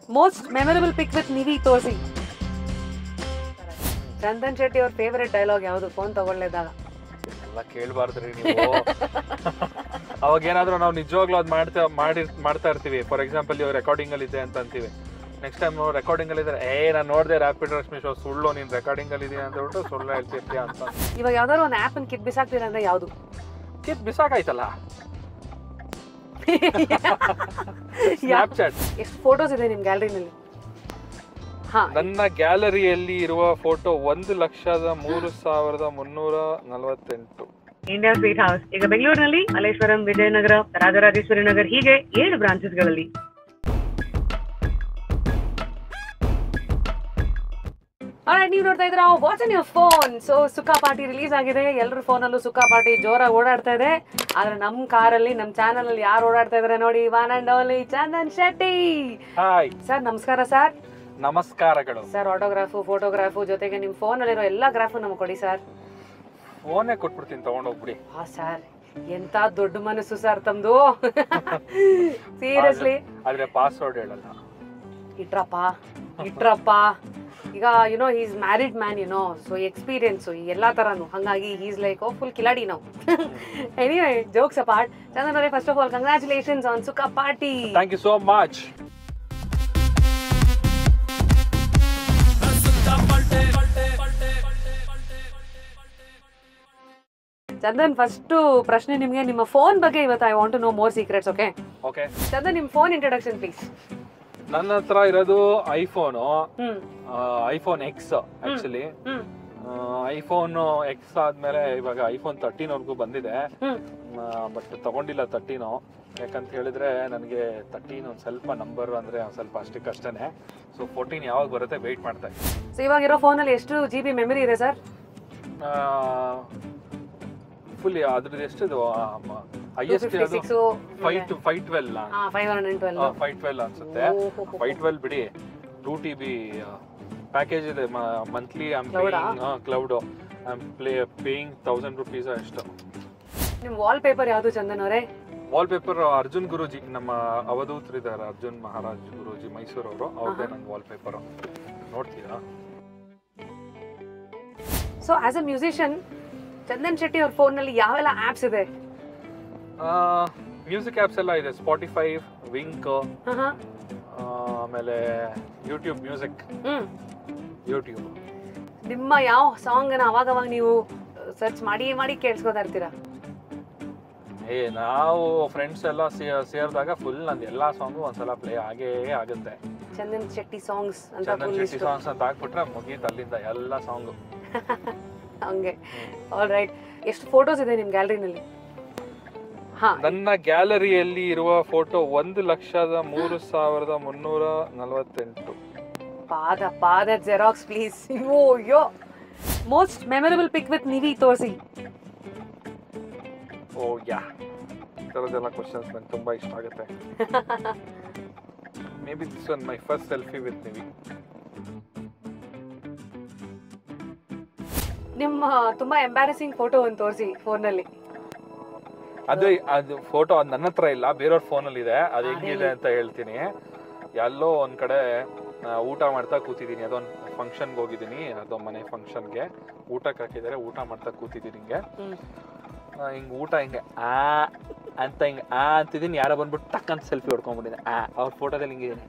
Most memorable pic with Nivi ತೋರಿಸಿ ಚಂದನ್ ಶೆಟ್ಟಿ ಅವ್ರ favourite dialogue ಯಾವುದು ಫೋನ್ ತಗೊಳ್ಳೇದಾಗ ಎಲ್ಲ ಕೇಳಬಾರ್ದ್ರಿ ನೀವು ಅವಾಗ ಏನಾದ್ರೂ ನಾವು ನಿಜವಾಗ್ಲೂ ಅದು ಮಾಡ್ತಾ ಮಾಡಿ ಮಾಡ್ತಾ ಇರ್ತೀವಿ ಫಾರ್ ಎಕ್ಸಾಂಪಲ್ ಇವಾಗ ರೆಕಾರ್ಡಿಂಗ್ ಅಲ್ಲಿ ಇದೆ ಅಂತ ಅಂತೀವಿ ನೆಕ್ಸ್ಟ್ ಟೈಮ್ ನಾವು ರೆಕಾರ್ಡಿಂಗ್ ಅಲ್ಲಿ ಇದ್ರೆ ಏ ನಾನು ನೋಡಿದೆ ರ್ಯಾಪಿಡ್ ರಶ್ಮಿ ಶೋ ಸುಳ್ಳು ನೀನು ರೆಕಾರ್ಡಿಂಗ್ ಅಲ್ಲಿ ಇದೆಯಾ ಅಂತ ಹೇಳ್ಬಿಟ್ಟು ಸುಳ್ಳು ಹೇಳ್ತಿರ್ತೀಯ ಅಂತ ಇವಾಗ ಯಾವ್ದಾದ್ರು ಒಂದು ಆ್ಯಪ್ ಕಿತ್ ಬಿಸಾಕ್ತೀರಾ ಅಂದ್ರೆ ಯಾವುದು ಕಿತ್ ಬಿಸಾಕಾಯ್ತಲ್ಲ ಸ್ನ್ಯಾಪ್ಚಾಟ್ ಎಷ್ಟು ಫೋಟೋಸ್ ಇದೆ ನಿಮ್ ಗ್ಯಾಲರಿನಲ್ಲಿ ಹಾ ನನ್ನ ಗ್ಯಾಲರಿಯಲ್ಲಿ ಇರುವ ಫೋಟೋ ಒಂದು ಲಕ್ಷದ ಮೂರು ಸಾವಿರದ ಮುನ್ನೂರ ನಲವತ್ತೆಂಟು ಇಂಡಿಯಾ ಸ್ವೀಟ್ ಹೌಸ್ ಈಗ ಬೆಂಗಳೂರಿನಲ್ಲಿ ಮಲ್ಲೇಶ್ವರಂ ವಿಜಯನಗರ ರಾಜರಾಜೇಶ್ವರಿ ನಗರ್ ಹೀಗೆ ಏಳು ಬ್ರಾಂಚಸ್ಗಳಲ್ಲಿ ನೀವು ನೋಡ್ತಾ ಇದ್ರ watch on your phone so Sukha party release ಆಗಿದೆ ಎಲ್ಲರ ಫೋನಲ್ಲೂ ಸುಖಾ ಪಾರ್ಟಿ ಜೋರಾಗಿ ಓಡಾಡ್ತಾ ಇದೆ ಆದ್ರೆ ನಮ್ ಕಾರಲ್ಲಿ ನಮ್ ಚಾನಲ್ ಅಲ್ಲಿ ಯಾರು ಓಡಾಡ್ತಾ ಇದಾರೆ ನೋಡಿ one and only Chandan Shetty hi sir ನಮಸ್ಕಾರ ಸರ್ ನಮಸ್ಕಾರಗಳು ಸರ್ ಆಟೋಗ್ರಾಫು ಫೋಟೋಗ್ರಾಫು ಜೊತೆಗೆ ನಿಮ್ ಫೋನ್ ಅಲ್ಲಿರೋ ಎಲ್ಲಾ ಗ್ರಾಫು ನಮ್ಗೆ ಕೊಡಿ ಸರ್ ಫೋನೇ ಕೊಟ್ಬಿಡ್ತೀನಿ ತಗೊಂಡೋಗ್ಬಿಡಿ ಹಾ ಸರ್ ಎಂತ ದೊಡ್ಡ ಮನಸ್ಸು ಸರ್ ತಮ್ದು ಸೀರಿಯಸ್ಲಿ ಆದ್ರೆ ಪಾಸ್ವರ್ಡ್ ಹೇಳಲ್ಲ ಇಟ್ರಪ್ಪ ಇಟ್ರಪ್ಪ ಈಗ you know is married man you know so experience ಎಲ್ಲಾ ತರನು ಹಂಗಾಗಿ ಈಸ್ ಲೈಕ್ ಓ ಫುಲ್ ಕಿಲಾಡಿ ನಾವು ಎನಿವೇ ಜೋಕ್ಸ್ ಅಪಾರ್ಟ್ ಚಂದನ್ ಅವರೇ first of all congratulations on Sukha party thank you so much Chandan first ಪ್ರಶ್ನೆ ನಿಮ್ಗೆ ನಿಮ್ಮ ಫೋನ್ ಬಗ್ಗೆ ಇವತ್ತು I want to know more secrets okay okay Chandan ನಿಮ್ ಫೋನ್ ಇಂಟ್ರಡಕ್ಷನ್ ಪ್ಲೀಸ್ ನನ್ನ ಹತ್ರ ಇರೋದು iPhone hmm iPhone X actually hmm iPhone X ಆದ್ಮೇಲೆ ಇವಾಗ ಐಫೋನ್ ತರ್ಟೀನ್ ವರ್ಗೂ ಬಂದಿದೆ ಹ್ಮ್ ಬಟ್ ತಗೊಂಡಿಲ್ಲ ತರ್ಟೀನು ಯಾಕಂತ ಹೇಳಿದ್ರೆ ನನಗೆ ತರ್ಟೀನ್ ಒಂದು ಸ್ವಲ್ಪ ನಂಬರ್ ಅಂದ್ರೆ ಒಂದ್ ಸ್ವಲ್ಪ ಅಷ್ಟಕ್ಕಷ್ಟೇ ಸೊ ಫೋರ್ಟೀನ್ ಯಾವಾಗ ಬರುತ್ತೆ ವೆಯ್ಟ್ ಮಾಡ್ತಾ ಇದ್ದೀನಿ ಸೊ ಇವಾಗಿರೋ ಫೋನಲ್ಲಿ ಎಷ್ಟು ಜಿ ಬಿ ಮೆಮರಿ ಇದೆ ಸರ್ ಫುಲ್ ಅದ್ರದ್ದು ಎಷ್ಟಿದು ಹೈಯೆಸ್ಟ್ ಇರೋದು six five two five twelve five hundred twelve five twelve ಅನ್ಸುತ್ತೆ ಫೈವ್ ಟ್ವೆಲ್ ಬಿಡಿ ಟೂ ಟಿ ಬಿ ಪ್ಯಾಕೇಜ್ ಇದೆ ಮಂತ್ಲಿ Cloud ಆ? Cloud play paying thousand rupees ಅಷ್ಟು ನಿಮ್ ವಾಲ್ ಪೇಪರ್ ಯಾವುದು ಚಂದನ್ ಅವರೇ ವಾಲ್ ಪೇಪರ್ ಅರ್ಜುನ್ ಗುರೂಜಿ ನಮ್ಮ ಅವಧೂತರು ಇದ್ದಾರೆ ಅರ್ಜುನ್ ಮಹಾರಾಜ್ ಗುರೂಜಿ ಮೈಸೂರವರು ಅವ್ರದ್ದೇ ನನ್ನ ವಾಲ್ ಪೇಪರ್ ನೋಡ್ತೀರಾ so as a musician Chandan Shetty ಅವ್ರ ಫೋನ್ನಲ್ಲಿ ಯಾವೆಲ್ಲ ಆಪ್ಸ್ ಇದೆ ಮ್ಯೂಸಿಕ್ ಆ್ಯಪ್ಸ್ ಎಲ್ಲ ಇದೆ ಸ್ಪಾಟಿಫೈ ವಿಂಕ್ ಹಾ, ಹಾ. ಆಮೇಲೆ ಯೂಟ್ಯೂಬ್ ಮ್ಯೂಸಿಕ್ ಹ್ಮ್ ಯೂಟ್ಯೂಬ್ ನಿಮ್ಮ ಯಾವ ಸಾಂಗ್ ಅನ್ನ ಅವಾಗ ಅವಾಗ ನೀವು ಸರ್ಚ್ ಮಾಡಿ ಮಾಡಿ ಕೇಳಿಸ್ಕೊತಾ ಇರ್ತೀರಾ ಏ ನಾವು ಫ್ರೆಂಡ್ಸ್ ಎಲ್ಲ ಸೇ- ಸೇರಿದಾಗ ಫುಲ್ ನಂದು ಎಲ್ಲಾ ಸಾಂಗು ಒಂದ್ಸಲ ಪ್ಲೇ ಆಗೇ ಆಗುತ್ತೆ ಚಂದನ್ ಶೆಟ್ಟಿ ಸಾಂಗ್ಸ್ ಅಂತ Chandan full Shetty list. Songs ಅಂತ ಹಾಕ್ಬಿಟ್ರೆ ಮುಗೀತು ಅಲ್ಲಿಂದ ಎಲ್ಲ ಸಾಂಗು ಹಂಗೆ ಆಲ್ ರೈಟ್ ಎಷ್ಟು ಫೋಟೋಸ್ ಇದೆ ನಿಮ್ ಗ್ಯಾಲರಿನಲ್ಲಿ ಹಾ ನನ್ನ ಗ್ಯಾಲರಿಯಲ್ಲಿ ಇರುವ ಫೋಟೋ ಒಂದು ಲಕ್ಷದ ಮೂರು ಸಾವಿರದ ಮುನ್ನೂರ ನಲವತ್ತೆಂಟು ಪಾದ ಪಾದ ಜೆರಾಕ್ಸ್ ಪ್ಲೀಸ್ ಅಯ್ಯೋ ಅಯ್ಯೋ most memorable pic with Nivi ತೋರಿಸಿ ಓ ಯಾ ಈ ಥರದ್ದೆಲ್ಲ ಕ್ವಶನ್ಸ್ ನಂಗೆ ತುಂಬ ಇಷ್ಟ ಆಗುತ್ತೆ maybe this one my first selfie with Nivi ನಿಮ್ಮ ತುಂಬಾ ಎಂಬ್ಯಾರಸಿಂಗ್ ಫೋಟೋ ಒಂದು ತೋರಿಸಿ ಫೋನಲ್ಲಿ ಅದು ಅದು ಫೋಟೋ ಅದು ನನ್ನ ಹತ್ರ ಇಲ್ಲ ಬೇರೆಯವ್ರ ಫೋನಲ್ಲಿ ಇದೆ ಅದು ಹೆಂಗಿದೆ ಅಂತ ಹೇಳ್ತೀನಿ ಎಲ್ಲೋ ಒಂದ್ ಕಡೆ ಆ, ಊಟ ಮಾಡ್ತಾ ಕೂತಿದ್ದೀನಿ ಅದೊಂದು ಫಂಕ್ಷನ್ಗೆ ಹೋಗಿದ್ದೀನಿ ಅದೊಂದು ಮನೆ ಫಂಕ್ಷನ್ಗೆ ಊಟಕ್ಕೆ ಹಾಕಿದ್ದಾರೆ ಊಟ ಮಾಡ್ತಾ ಕೂತಿದ್ದೀನಿ ಹಿಂಗೆ ಹ್ಮ್. ಆ, ಹಿಂಗ್ ಊಟ ಹಿಂಗೆ ಆ ಅಂತ ಹಿಂಗೆ ಆ ಅಂತಿದ್ದೀನಿ ಯಾರೋ ಬಂದ್ಬಿಟ್ಟು ಟಕ್ ಅಂತ ಸೆಲ್ಫಿ ಹೊಡ್ಕೊಂಡ್ಬಿಟ್ಟಿದೆ ಆ ಅವ್ರ ಫೋಟೋದಲ್ಲಿ ಹಿಂಗಿದ್ದೀನಿ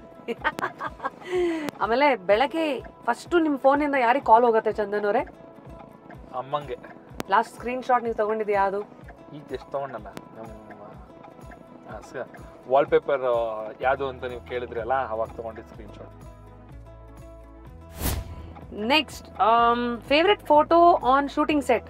ಆಮೇಲೆ ಬೆಳಗ್ಗೆ ಫಸ್ಟ್ ನಿಮ್ಮ ಫೋನಿಂದ ಯಾರಿಗೆ ಕಾಲ್ ಹೋಗುತ್ತೆ ಚಂದನ್ ಅವರೇ ಅಮ್ಮಂಗೆ ಲಾಸ್ಟ್ ಸ್ಕ್ರೀನ್ ಶಾಟ್ ನೀವು ತಗೊಂಡಿದ್ದು ಯಾವುದು ಈಗ ಎಷ್ಟು ತೊಗೊಂಡಲ್ಲ ನಮ್ಮ ವಾಲ್ಪೇಪರ್ ಯಾವುದು ಅಂತ ನೀವು ಕೇಳಿದ್ರಲ್ಲ ಅವಾಗ ತೊಗೊಂಡಿದ್ದು screenshot next favourite photo on shooting set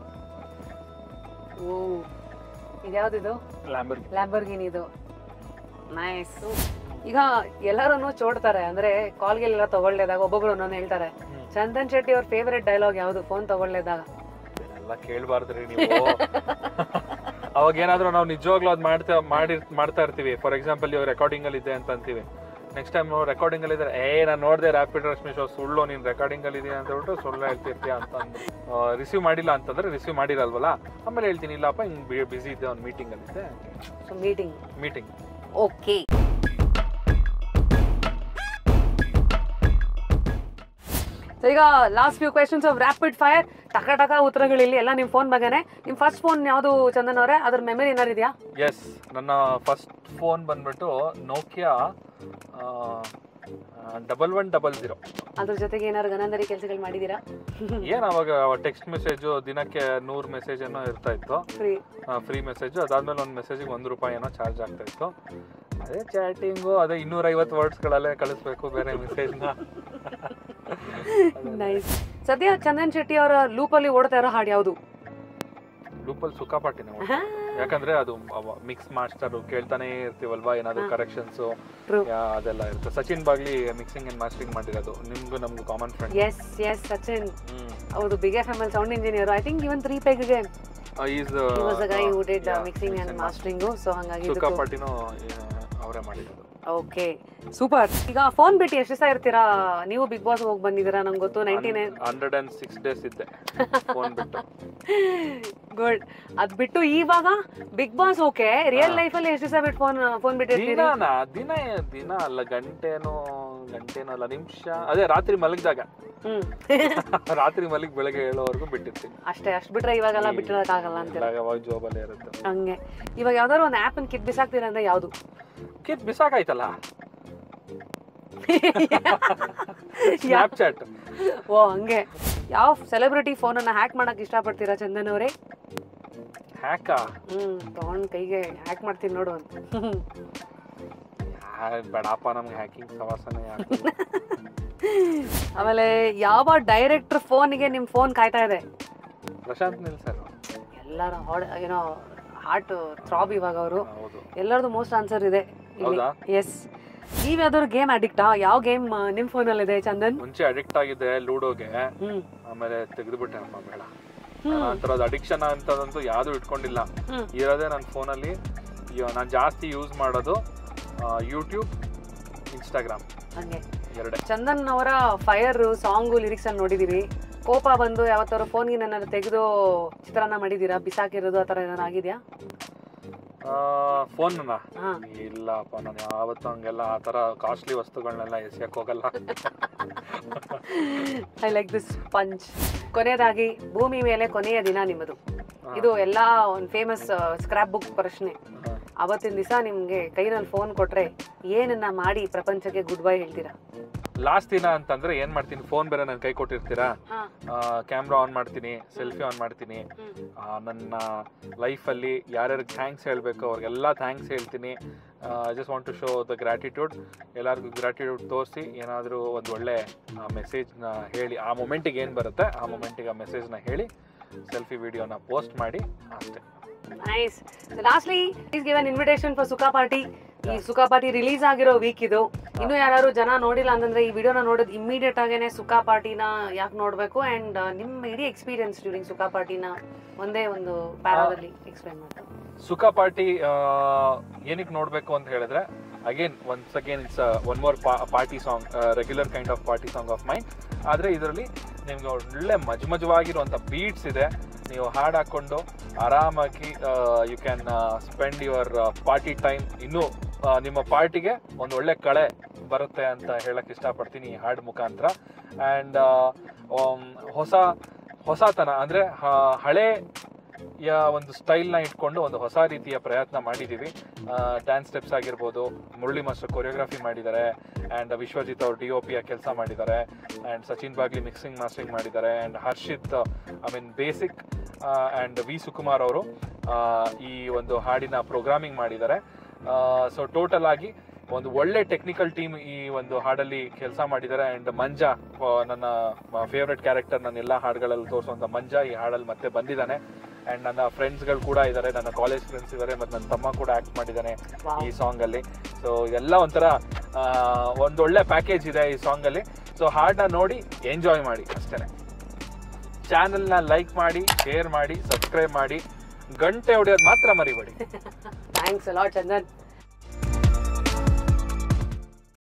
oh ಇದ್ಯಾವ್ದಿದು ಲ್ಯಾಂಬರ್ ಲ್ಯಾಂಬರ್ಗಿನಿ ಇದು ನೈಸ್ ಈಗ ಎಲ್ಲರೂ ಚೋಡ್ತಾರೆ ಅಂದ್ರೆ ಕಾಲ್ಗೆಲ್ಲ ತಗೊಳ್ಳೇದಾಗ ಒಬ್ಬೊಬ್ರು ಒಂದೊಂದು ಹೇಳ್ತಾರೆ ಚಂದನ್ ಶೆಟ್ಟಿ ಅವ್ರ ಫೇವ್ರೆಟ್ ಡೈಲಾಗ್ ಯಾವುದು ಫೋನ್ ತಗೊಳ್ಳೇದಾಗ ಎಲ್ಲ ಕೇಳಬಾರ್ದ್ರಿ ನೀವು ಅವಾಗ ಏನಾದ್ರೂ ನಾವು ನಿಜವಾಗ್ಲೂ ಅದು ಮಾಡ್ತಾ ಮಾಡಿ ಮಾಡ್ತಾ ಇರ್ತೀವಿ ಫಾರ್ ಎಕ್ಸಾಂಪಲ್ ಇವಾಗ ರೆಕಾರ್ಡಿಂಗ್ ಅಲ್ಲಿ ಇದೆ ಅಂತ ಅಂತೀವಿ ನೆಕ್ಸ್ಟ್ ಟೈಮ್ ನಾವು ರೆಕಾರ್ಡಿಂಗ್ ಅಲ್ಲಿ ಇದ್ರೆ ಏ ನಾನು ನೋಡಿದೆ ರ್ಯಾಪಿಡ್ ರಶ್ಮಿ ಶೋ ಸುಳ್ಳು ನೀನು ರೆಕಾರ್ಡಿಂಗ್ ಅಲ್ಲಿ ಇದೆಯಾ ಅಂತ ಹೇಳ್ಬಿಟ್ಟು ಸುಳ್ಳು ಹೇಳ್ತಿರ್ತೀಯ ಅಂತ ಅಂದು ರಿಸೀವ್ ಮಾಡಿಲ್ಲ ಅಂತಂದ್ರೆ ರಿಸೀವ್ ಮಾಡಿರಲ್ವಲ್ಲ ಆಮೇಲೆ ಹೇಳ್ತೀನಿ ಇಲ್ಲಪ್ಪ ಹಿಂಗೆ ಬಿಸಿ ಇದ್ದೆ ಒಂದು ಮೀಟಿಂಗ್ ಅಲ್ಲಿ ಇದ್ದೆ so meeting meeting okay so ಈಗ last few questions of rapid fire ಟಕ ಟಕ ಉತ್ತರಗಳಿಲ್ಲಿ ಎಲ್ಲ ನಿಮ್ಮ ಫೋನ್ ಬಗ್ಗೆನೆ ನಿಮ್ಮ ಫಸ್ಟ್ ಫೋನ್ ಯಾವುದು ಚಂದನ್ ಅವರೇ ಅದ್ರ ಮೆಮರಿ ಏನಾರು ಇದೆಯಾ ಎಸ್ ನನ್ನ ಫಸ್ಟ್ ಫೋನ್ ಬಂದ್ಬಿಟ್ಟು Nokia double one double zero ಅದ್ರ ಜೊತೆಗೆ ಏನಾದ್ರು ಗನಂದರಿ ಕೆಲಸಗಳು ಮಾಡಿದ್ದೀರಾ ಏನ್ ಅವಾಗ ಟೆಕ್ಸ್ಟ್ ಮೆಸೇಜು ದಿನಕ್ಕೆ ನೂರು ಮೆಸೇಜ್ ಏನೋ ಇರ್ತಾ ಇತ್ತು ಫ್ರೀ ಫ್ರೀ ಮೆಸೇಜು ಅದಾದ್ಮೇಲೆ ಒಂದು ಮೆಸೇಜಿಗೆ ಒಂದು ರೂಪಾಯಿ ಏನೋ ಚಾರ್ಜ್ ಆಗ್ತಾ ಇತ್ತು ಅದೇ ಚಾಟಿಂಗು ಅದೇ ಇನ್ನೂರೈವತ್ತು ವರ್ಡ್ಸ್ಗಳಲ್ಲೇ ಕಳಿಸ್ಬೇಕು ಬೇರೆ ಮೆಸೇಜ್ನ ನೈಸ್ ಸದ್ಯ ಚಂದನ್ ಶೆಟ್ಟಿ ಅವರ ಲೂಪಲ್ಲಿ ಓಡ್ತಾ ಇರೋ ಹಾಡು ಯಾವುದು ಲೂಪಲ್ಲಿ ಸುಖಾಪಾಟಿನ ಯಾಕಂದ್ರೆ ಅದು ಮಿಕ್ಸ್ ಮಾಸ್ಟರ್ ಕೇಳ್ತಾನೆ ಇರ್ತೀವಲ್ವಾ ಏನಾದ್ರು ಕರೆಕ್ಷನ್ಸು True. ಅದೆಲ್ಲ ಇರುತ್ತೆ Sachin Bagli mixing and mastering ಮಾಡಿರೋದು ನಿಮ್ಗೂ ನಮ್ಗೂ common friend yes yes Sachin hmm ಹೌದು big F M L sound engineer I think even three ಪೆಗ್ಗೆ is was a guy who did mixing and mastering so ಹಾಗಾಗಿ ಸುಖಾಪಾಟಿನೂ ಅವರೇ ಮಾಡಿರೋದು ಓಕೆ ಸೂಪರ್ ಈಗ ಫೋನ್ ಬಿಟ್ಟು ಎಷ್ಟು ದಿವಸ ಇರ್ತೀರಾ ನೀವು ಬಿಗ್ ಬಾಸ್ ಹೋಗಿ ಬಂದಿದ್ದೀರಾ ನಂಗೆ ಗೊತ್ತು ninety nine hundred and six days ಇದ್ದೆ ಫೋನ್ ಬಿಟ್ಟು ಗುಡ್ ಅದ್ ಬಿಟ್ಟು ಇವಾಗ ಬಿಗ್ ಬಾಸ್ ಓಕೆ ರಿಯಲ್ ಲೈಫಲ್ಲಿ ಎಷ್ಟು ದಿವಸ ಬಿಟ್ಟು ಫೋನ್ ಫೋನ್ ಬಿಟ್ಟಿರ್ತೀರಿ ದಿನಾನ ದಿನ ದಿನ ಅಲ್ಲ ಗಂಟೆನೋ ಗಂಟೆನೋ ಅಲ್ಲ ನಿಮಿಷ ಅದೇ ರಾತ್ರಿ ಮಲಗಿದಾಗ ಹ್ಮ್ ರಾತ್ರಿ ಮಲಗಿ ಬೆಳಗ್ಗೆ ಹೇಳೋವರೆಗೂ ಬಿಟ್ಟಿರ್ತೀನಿ ಅಷ್ಟೇ ಅಷ್ಟು ಬಿಟ್ರೆ ಇವಾಗೆಲ್ಲ ಬಿಟ್ಟಿರೋಕ್ಕಾಗಲ್ಲ ಅಂತೀರ ಇಲ್ಲ, ಯಾವಾಗ ಜೋಬಲ್ಲೇ ಇರುತ್ತೆ ಹಂಗೆ ಇವಾಗ ಯಾವ್ದಾದ್ರು ಒಂದು ಆ್ಯಪನ್ನು ಕಿತ್ ಬಿಸಾಕ್ತೀರಾ ಅಂದ್ರೆ ಯಾವುದು ಕಿತ್ ಬಿಸಾಕಾಯ್ತಲ್ಲ ಸ್ನ್ಯಾಪ್ ಚಾಟ್ ಓ ಹಂಗೆ ಯಾವ ಸೆಲೆಬ್ರಿಟಿ ಫೋನನ್ನ ಹ್ಯಾಕ್ ಮಾಡಕ್ ಇಷ್ಟಪಡ್ತೀರಾ ಚಂದನ್ ಅವರೇ ಹ್ಯಾಕಾ ಹ್ಮ್ ತಗೊಂಡ್ ಕೈಗೆ ಹ್ಯಾಕ್ ಮಾಡ್ತೀನಿ ನೋಡು ಅಂತ ಬೇಡಪ್ಪ ನಮ್ಗೆ ಹ್ಯಾಕಿಂಗ್ ಸವಾಸನೆ ಯಾಕೆ ಆಮೇಲೆ ಯಾವ ಡೈರೆಕ್ಟರ್ ಫೋನಿಗೆ ನಿಮ್ ಫೋನ್ ಕಾಯ್ತಾ ಇದೆ ಪ್ರಶಾಂತ್ ನಿಲ್ ಸರ್ ಎಲ್ಲರ ಹಾಡ್ ಏನೋ ಹಾರ್ಟ್ ಥ್ರಾಬ್ ಇವಾಗ ಅವರು ಹೌದು ಎಲ್ಲರದು ಮೋಸ್ಟ್ ಆನ್ಸರ್ ಇದೆ ಹೌದಾ? ಎಸ್ ನೀವ್ ಯಾವ್ದಾದ್ರು ಗೇಮ್ ಅಡಿಕ್ಟಾ ಯಾವ ಗೇಮ್ ನಿಮ್ ಫೋನಲ್ಲಿ ಇದೆ ಚಂದನ್ ಮುಂಚೆ ಅಡಿಕ್ಟ್ ಆಗಿದ್ದೆ ಲೂಡೋಗೆ ಹ್ಮ್ ಆಮೇಲೆ ತೆಗೆದುಬಿಟ್ಟೆ ಅಮ್ಮ ಬೇಡ ನಾನು ಆ ಥರದ್ದು ಅಡಿಕ್ಷನ್ ಅಂತದಂತೂ ಯಾವುದು ಇಟ್ಕೊಂಡಿಲ್ಲ ಹ್ಮ್. ಇರೋದೇ ನನ್ನ ಫೋನಲ್ಲಿ ನಾನು ಜಾಸ್ತಿ ಯೂಸ್ ಮಾಡೋದು ಯೂಟ್ಯೂಬ್ ಇನ್ಸ್ಟಾಗ್ರಾಮ್ ಹಂಗೆ ಎರಡೇ ಚಂದನ್ ಅವರ ಫೈರ್ ಸಾಂಗು ಲಿರಿಕ್ಸ್ ಅನ್ನು ನೋಡಿದೀವಿ ಕೋಪ ಬಂದು ಯಾವತ್ತಾರು ಫೋನ್ಗೆ ಏನಾದ್ರು ತೆಗೆದು ಚಿತ್ರಾನ್ನ ಮಾಡಿದೀರಾ ಬಿಸಾಕಿರೋದು ಆ ಥರ ಏನಾರು ಆಗಿದೆಯಾ ಫೋನ್ನ ಹಾ ಇಲ್ಲಪ್ಪ ನಾನು ಯಾವತ್ತೂ ಹಂಗೆಲ್ಲ ಆ ಥರ ಕಾಸ್ಟ್ಲಿ ವಸ್ತುಗಳನ್ನೆಲ್ಲ ಎಸೆಯಕ್ಕೆ ಹೋಗಲ್ಲ ಐ ಲೈಕ್ ದಿಸ್ ಪಂಚ್ ಕೊನೆಯದಾಗಿ ಭೂಮಿ ಮೇಲೆ ಕೊನೆಯ ದಿನ ನಿಮ್ಮದು ಇದು ಎಲ್ಲ ಒಂದು ಫೇಮಸ್ ಸ್ಕ್ರಾಪ್ ಬುಕ್ ಪ್ರಶ್ನೆ ಹಾ. ಅವತ್ತಿನ ದಿವಸ ನಿಮ್ಗೆ ಕೈನಲ್ಲಿ ಫೋನ್ ಕೊಟ್ರೆ ಏನನ್ನ ಮಾಡಿ ಪ್ರಪಂಚಕ್ಕೆ ಗುಡ್ ಬೈ ಹೇಳ್ತೀರಾ ಲಾಸ್ಟ್ ದಿನ ಅಂತಂದ್ರೆ ಏನ್ ಮಾಡ್ತೀನಿ ಫೋನ್ ಬೇರೆ ನನ್ನ ಕೈ ಕೊಟ್ಟಿರ್ತೀರಾ ಹಾ ಕ್ಯಾಮ್ರಾ ಆನ್ ಮಾಡ್ತೀನಿ ಸೆಲ್ಫಿ ಆನ್ ಮಾಡ್ತೀನಿ ಆ, ನನ್ನ ಲೈಫಲ್ಲಿ ಯಾರ್ಯಾರಿಗೆ ಥ್ಯಾಂಕ್ಸ್ ಹೇಳಬೇಕು ಅವ್ರಿಗೆಲ್ಲ ಥ್ಯಾಂಕ್ಸ್ ಹೇಳ್ತೀನಿ I just want to show the gratitude ಎಲ್ಲರಿಗೂ ಗ್ರ್ಯಾಟಿಟ್ಯೂಡ್ ತೋರಿಸಿ ಏನಾದರೂ ಒಂದು ಒಳ್ಳೆ ಮೆಸೇಜ್ನ ಹೇಳಿ ಆ ಮೊಮೆಂಟಿಗೆ ಏನು ಬರುತ್ತೆ ಆ ಮೊಮೆಂಟಿಗೆ ಆ ಮೆಸೇಜ್ನ ಹೇಳಿ ಸೆಲ್ಫಿ ವಿಡಿಯೋನ ಪೋಸ್ಟ್ ಮಾಡಿ ಅಷ್ಟೇ nice lastly please give an invitation for Sukha party ಈ ಸುಖಾ ಪಾರ್ಟಿ ರಿಲೀಸ್ ಆಗಿರೋ ವೀಕ್ ಇದು ಇನ್ನು ಯಾರು ಜನ ನೋಡಿಲ್ಲ ಅಂತಂದ್ರೆ ಈ ವಿಡಿಯೋನ ನೋಡೋದು ಇಮಿಡಿಯೇಟ್ ಆಗೇನೆ ಸುಖಾ ಪಾರ್ಟಿನ ಯಾಕೆ ನೋಡಬೇಕು ಅಂಡ್ ನಿಮ್ಮ ಇಡೀ ಎಕ್ಸ್ಪೀರಿಯನ್ಸ್ ಡ್ಯೂರಿಂಗ್ ಸುಖಾ ಪಾರ್ಟಿನ ಒಂದೇ ಒಂದು ಪ್ಯಾರಾದಲ್ಲಿ ಎಕ್ಸ್ಪ್ಲೈನ್ ಮಾಡ್ತಾರೆ ಸುಖ ಪಾರ್ಟಿ ಏನಕ್ಕೆ ನೋಡಬೇಕು ಅಂತ ಹೇಳಿದ್ರೆ again once again it's one more party song regular kind of party song of mind ಆದರೆ ಇದರಲ್ಲಿ ನಿಮ್ಗೆ ಒಳ್ಳೆ ಮಜ ಮಜವಾಗಿರುವಂಥ ಬೀಟ್ಸ್ ಇದೆ ನೀವು ಹಾಡು ಹಾಕ್ಕೊಂಡು ಆರಾಮಾಗಿ you can spend your party time ಇನ್ನೂ ಆ, ನಿಮ್ಮ ಪಾರ್ಟಿಗೆ ಒಂದು ಒಳ್ಳೆ ಕಳೆ ಬರುತ್ತೆ ಅಂತ ಹೇಳಕ್ ಇಷ್ಟಪಡ್ತೀನಿ ಈ ಹಾಡು ಮುಖಾಂತರ ಆ್ಯಂಡ್ ಹೊಸ ಹೊಸತನ ಅಂದರೆ ಹಳೆ ಯಾ ಒಂದು ಸ್ಟೈಲ್ನ ಇಟ್ಕೊಂಡು ಒಂದು ಹೊಸ ರೀತಿಯ ಪ್ರಯತ್ನ ಮಾಡಿದ್ದೀವಿ ಡ್ಯಾನ್ಸ್ ಸ್ಟೆಪ್ಸ್ ಆಗಿರ್ಬೋದು ಮುರಳಿ ಮಾಸ್ಟರ್ ಕೊರಿಯೋಗ್ರಫಿ ಮಾಡಿದ್ದಾರೆ ಆ್ಯಂಡ್ ವಿಶ್ವಜಿತ್ ಅವರು ಡಿ ಒ ಪಿಯ ಕೆಲಸ ಮಾಡಿದ್ದಾರೆ and Sachin Bagli mixing mastering ಮಾಡಿದ್ದಾರೆ and Harshit I mean basic and V Sukumar ಅವರು ಆ, ಈ ಒಂದು ಹಾಡಿನ ಪ್ರೋಗ್ರಾಮಿಂಗ್ ಮಾಡಿದ್ದಾರೆ ಸೊ ಟೋಟಲ್ ಆಗಿ ಒಂದು ಒಳ್ಳೆ ಟೆಕ್ನಿಕಲ್ ಟೀಮ್ ಈ ಒಂದು ಹಾಡಲ್ಲಿ ಕೆಲಸ ಮಾಡಿದ್ದಾರೆ ಆ್ಯಂಡ್ ಮಂಜಾ ಆ, ನನ್ನ ಫೇವ್ರೆಟ್ ಕ್ಯಾರೆಕ್ಟರ್ ನನ್ನ ಎಲ್ಲ ಹಾಡುಗಳಲ್ಲಿ ತೋರಿಸುವಂಥ ಮಂಜಾ ಈ ಹಾಡಲ್ಲಿ ಮತ್ತೆ ಬಂದಿದ್ದಾನೆ ಆ್ಯಂಡ್ ನನ್ನ ಫ್ರೆಂಡ್ಸ್ಗಳು ಕೂಡ ಇದ್ದಾರೆ ನನ್ನ ಕಾಲೇಜ್ ಫ್ರೆಂಡ್ಸ್ ಇದ್ದಾರೆ ಮತ್ತು ನನ್ನ ತಮ್ಮ ಕೂಡ ಆ್ಯಕ್ಟ್ ಮಾಡಿದ್ದಾನೆ Wow. ಈ ಸಾಂಗಲ್ಲಿ ಸೊ ಎಲ್ಲ ಒಂಥರ ಆ, ಒಂದೊಳ್ಳೆ ಪ್ಯಾಕೇಜ್ ಇದೆ ಈ ಸಾಂಗಲ್ಲಿ ಸೊ ಹಾಡನ್ನ ನೋಡಿ ಎಂಜಾಯ್ ಮಾಡಿ ಅಷ್ಟೇ ಚಾನಲ್ನ ಲೈಕ್ ಮಾಡಿ ಶೇರ್ ಮಾಡಿ ಸಬ್ಸ್ಕ್ರೈಬ್ ಮಾಡಿ ಗಂಟೆ ಹೊಡೆಯೋದು ಮಾತ್ರ ಮರಿಬೇಡಿ ಥ್ಯಾಂಕ್ಸ್ ಅಲಾಟ್ ಚಂದನ್